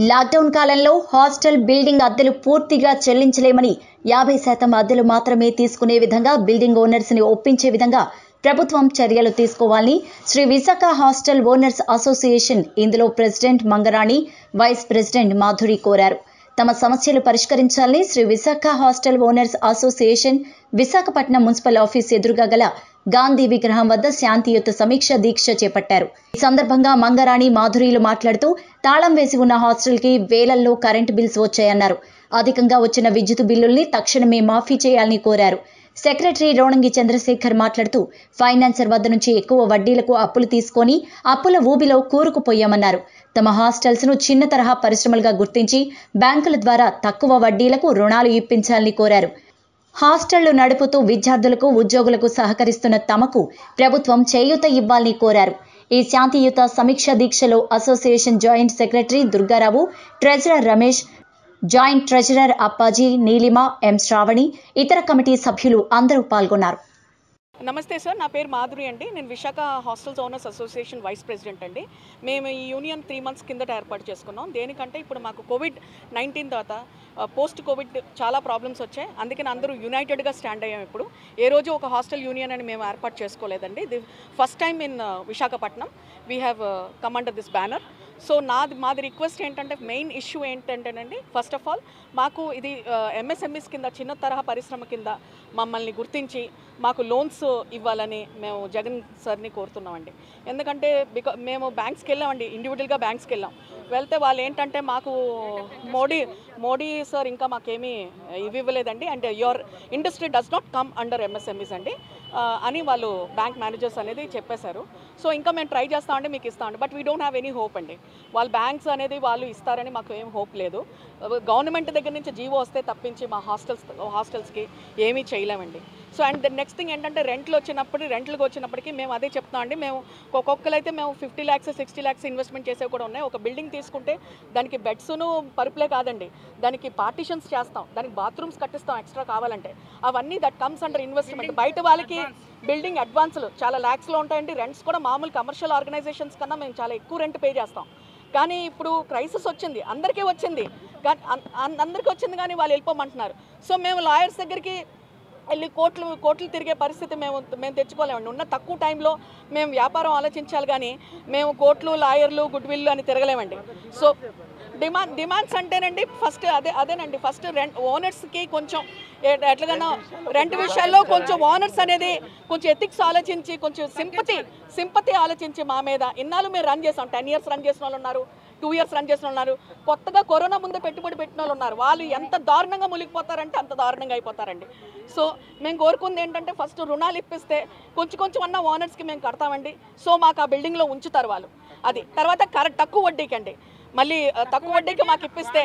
lockdown కాలంలో hostel building అద్దెలు పూర్తిగా చెల్లించలేమని యాభై శాతం అద్దెలు మాత్రమే తీసుకునే విధంగా బిల్డింగ్ ఓనర్స్ ని ఒప్పించే విధంగా ప్రభుత్వం చర్యలు తీసుకోవాలని Sri Visakha hostel owners association ఇందులో president Mangarani vice president Madhuri కోరారు తమ సమస్యలు పరిష్కరించాలని Sri Visakha hostel owners association Visakhapatnam municipal office ఎదురుగా గల గాంధీ విగ్రహం వద్ద శాంతియుత సమీక్ష దీక్ష చేపట్టారు ఈ సందర్భంగా మంగరాణి మాధురీలు మాట్లాడుతూ తాళం వేసి ఉన్న హాస్టల్కి వేలల్లో కరెంటు బిల్స్ వచ్చాయన్నారు అధికంగా వచ్చిన విద్యుత్ బిల్లుల్ని తక్షణమే మాఫీ చేయాలని కోరారు సెక్రటరీ రోణంగి చంద్రశేఖర్ మాట్లాడుతూ ఫైనాన్సర్ వద్ద నుంచి ఎక్కువ వడ్డీలకు అప్పులు తీసుకొని అప్పుల ఊబిలో కూరుకుపోయామన్నారు తమ హాస్టల్స్ ను చిన్న తరహా పరిశ్రమలుగా గుర్తించి బ్యాంకుల ద్వారా తక్కువ వడ్డీలకు రుణాలు ఇప్పించాలని కోరారు హాస్టళ్లు నడుపుతూ విద్యార్థులకు ఉద్యోగులకు సహకరిస్తున్న తమకు ప్రభుత్వం చేయూత ఇవ్వాలని కోరారు ఈ శాంతియుత సమీక్ష దీక్షలో association joint secretary Durga Rao treasurer Ramesh joint treasurer Appaji Neelima M Sravani ఇతర కమిటీ సభ్యులు అందరూ పాల్గొన్నారు నమస్తే సార్ నా పేరు మాధురి అండి నేను Visakha hostels owners association vice president అండి మేము ఈ యూనియన్ త్రీ మంత్స్ కిందట ఏర్పాటు చేసుకున్నాం దేనికంటే ఇప్పుడు మాకు కోవిడ్ నైన్టీన్ తర్వాత పోస్ట్ కోవిడ్ చాలా ప్రాబ్లమ్స్ వచ్చాయి అందుకని అందరూ యునైటెడ్గా స్టాండ్ అయ్యాం ఇప్పుడు ఏ రోజు ఒక హాస్టల్ యూనియన్ అని మేము ఏర్పాటు చేసుకోలేదండి the first time in Visakhapatnam we have come under this banner so నాది మాది రిక్వెస్ట్ ఏంటంటే మెయిన్ ఇష్యూ ఏంటంటేనండి ఫస్ట్ ఆఫ్ ఆల్ మాకు ఇది ఎంఎస్ఎంఈస్ కింద చిన్న తరహా పరిశ్రమ కింద మమ్మల్ని గుర్తించి మాకు లోన్స్ ఇవ్వాలని మేము జగన్ సార్ని కోరుతున్నామండి ఎందుకంటే బికా మేము బ్యాంక్స్కి వెళ్ళామండి ఇండివిజువల్గా బ్యాంక్స్కి వెళ్ళాం వెళ్తే వాళ్ళు ఏంటంటే మాకు మోడీ మోడీ సార్ ఇంకా మాకేమీ ఇవి ఇవ్వలేదండి and your industry does not come under MSMEs అండి ఆ, అని వాళ్ళు బ్యాంక్ మేనేజర్స్ అనేది చెప్పేశారు సో ఇంకా మేము ట్రై చేస్తామండి మీకు ఇస్తామండి but we don't have any hope అండి వాళ్ళు బ్యాంక్స్ అనేది వాళ్ళు ఇస్తారని మాకు ఏం హోప్ లేదు గవర్నమెంట్ దగ్గర నుంచి జీవో వస్తే తప్పించి మా హాస్టల్స్ హాస్టల్స్కి ఏమీ చేయలేమండి సో అండ్ నెక్స్ట్ థింగ్ ఏంటంటే రెంట్లు వచ్చినప్పుడు రెంట్లకు వచ్చినప్పటికీ మేము అదే చెప్తాం అండి మేము ఒక్కొక్కరు అయితే మేము fifty lakhs sixty lakhs investment చేసేవి కూడా ఉన్నాయి ఒక బిల్డింగ్ తీసుకుంటే దానికి బెడ్స్ను పరుపులే కాదండి దానికి పార్టీషన్స్ చేస్తాం దానికి బాత్రూమ్స్ కట్టిస్తాం ఎక్స్ట్రా కావాలంటే అవన్నీ దట్ కమ్స్ అండర్ ఇన్వెస్ట్మెంట్ బయట వాళ్ళకి బిల్డింగ్ అడ్వాన్స్లు చాలా ల్యాక్స్లో ఉంటాయండి రెంట్స్ కూడా మామూలు కమర్షియల్ ఆర్గనైజేషన్స్ కన్నా మేము చాలా ఎక్కువ రెంట్ పే చేస్తాం కానీ ఇప్పుడు క్రైసిస్ వచ్చింది అందరికీ వచ్చింది కానీ అన్- అన్- అందరికీ వచ్చింది కానీ వాళ్ళు వెళ్ళిపోమంటున్నారు సో మేము లాయర్స్ దగ్గరికి వెళ్ళి కోట్లు కోట్లు తిరిగే పరిస్థితి మేము మేము తెచ్చుకోలేమండి ఉన్న తక్కువ టైంలో మేము వ్యాపారం ఆలోచించాలి కానీ మేము కోట్లు లాయర్లు గుడ్ విల్ అని తిరగలేమండి సో డిమాండ్ డిమాండ్స్ అంటేనండి ఫస్ట్ అదే అదేనండి ఫస్ట్ రెంట్ ఓనర్స్కి కొంచెం ఏ- ఎట్లాగన్నా రెంట్ విషయాల్లో కొంచెం ఓనర్స్ అనేది కొంచెం ఎథిక్స్ ఆలోచించి కొంచెం సింపతి సింపతి ఆలోచించి మా మీద ఇన్నాళ్ళు మేము రన్ చేసాం టెన్ ఇయర్స్ రన్ చేసిన వాళ్ళు ఉన్నారు టూ ఇయర్స్ రన్ చేసిన వాళ్ళు ఉన్నారు కొత్తగా కరోనా ముందే పెట్టుబడి పెట్టిన వాళ్ళు ఉన్నారు వాళ్ళు ఎంత దారుణంగా మునిగిపోతారంటే అంత దారుణంగా అయిపోతారండి సో మేము కోరుకుంది ఏంటంటే ఫస్ట్ రుణాలు ఇప్పిస్తే కొంచెం కొంచెం అన్న ఓనర్స్కి మేము కడతామండి సో మాకు ఆ బిల్డింగ్లో ఉంచుతారు వాళ్ళు అది తర్వాత కరెక్ట్ తక్కువ వడ్డీకి అండి మళ్ళీ ఆ, తక్కువ వడ్డీకి మాకు ఇప్పిస్తే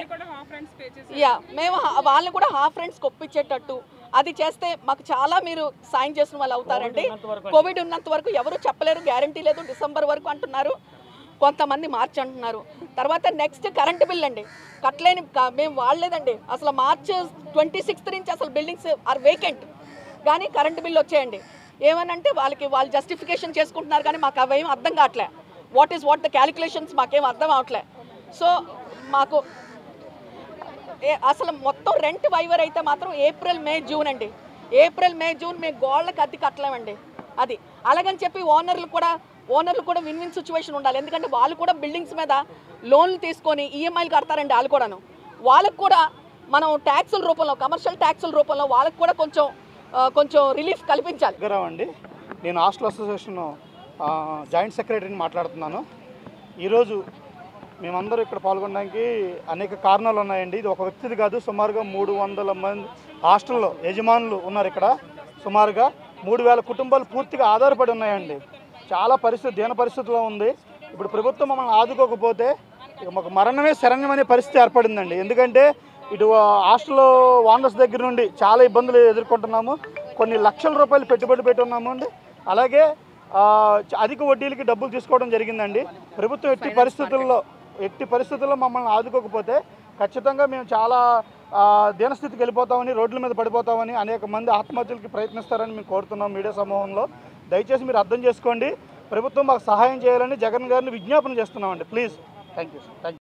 యా మేము హా- వాళ్ళని కూడా హాఫ్ రెంట్స్కి ఒప్పించేటట్టు అది చేస్తే మాకు చాలా మీరు సాయం చేసిన వాళ్ళు అవుతారండి కోవిడ్ ఉన్నంత వరకు ఎవరు చెప్పలేరు గ్యారంటీ లేదు డిసెంబర్ వరకు అంటున్నారు కొంతమంది మార్చి అంటున్నారు తర్వాత నెక్స్ట్ కరెంట్ బిల్ అండి కట్టలేని క- మేము వాడలేదండి అసలు మార్చ్ ట్వంటీ సిక్స్త్ నుంచి అసలు బిల్డింగ్స్ ఆర్ వేకెంట్ కానీ కరెంట్ బిల్ వచ్చేయండి ఏమనంటే వాళ్ళకి వాళ్ళు జస్టిఫికేషన్ చేసుకుంటున్నారు కానీ మాకు అవేం అర్థం కావట్లే what is what the calculations మాకేం అర్థం అవట్లే సో మాకు ఏ- అసలు మొత్తం రెంట్ వైవర్ అయితే మాత్రం ఏప్రిల్ మే జూన్ అండి ఏప్రిల్ మే జూన్ మేము గోళ్ళకి అద్దె కట్టలేమండి అది అలాగని చెప్పి ఓనర్లు కూడా ఓనర్లు కూడా విన్ విన్ సిచ్యువేషన్ ఉండాలి ఎందుకంటే వాళ్ళు కూడా బిల్డింగ్స్ మీద లోన్లు తీసుకొని ఈఎంఐలు కడతారండి వాళ్ళు కూడాను వాళ్ళకు కూడా మనం ట్యాక్సుల రూపంలో కమర్షియల్ ట్యాక్సుల రూపంలో వాళ్ళకు కూడా కొంచెం ఆ, కొంచెం రిలీఫ్ కల్పించాలి దగ్గర అండి నేను హాస్టల్ అసోసియేషన్ ఆ, జాయింట్ సెక్రటరీని మాట్లాడుతున్నాను ఈరోజు మేమందరూ ఇక్కడ పాల్గొనడానికి అనేక కారణాలు ఉన్నాయండి ఇది ఒక వ్యక్తిది కాదు సుమారుగా మూడు వందల మంది హాస్టల్లో యజమానులు ఉన్నారు ఇక్కడ సుమారుగా మూడు వేల కుటుంబాలు పూర్తిగా ఆధారపడి ఉన్నాయండి చాలా పరిస్థితి దీన పరిస్థితిలో ఉంది ఇప్పుడు ప్రభుత్వం మమ్మల్ని ఆదుకోకపోతే ఇక మాకు మరణమే శరణ్యం అనే పరిస్థితి ఏర్పడిందండి ఎందుకంటే ఇటు హాస్టల్ ఓనర్స్ దగ్గర నుండి చాలా ఇబ్బందులు ఎదుర్కొంటున్నాము కొన్ని లక్షల రూపాయలు పెట్టుబడి పెట్టి ఉన్నాము అండి అలాగే ఆ, చ- అధిక వడ్డీలకి డబ్బులు తీసుకోవడం జరిగిందండి ప్రభుత్వం ఎట్టి పరిస్థితుల్లో ఎట్టి పరిస్థితుల్లో మమ్మల్ని ఆదుకోకపోతే ఖచ్చితంగా మేము చాలా ఆ, దీనస్థితికి వెళ్ళిపోతామని రోడ్ల మీద పడిపోతామని అనేక మంది ఆత్మహత్యలకి ప్రయత్నిస్తారని మేము కోరుతున్నాం మీడియా సమూహంలో దయచేసి మీరు అర్థం చేసుకోండి ప్రభుత్వం మాకు సహాయం చేయాలని జగన్ గారిని విజ్ఞాపన చేస్తున్నామండి please thank you thank you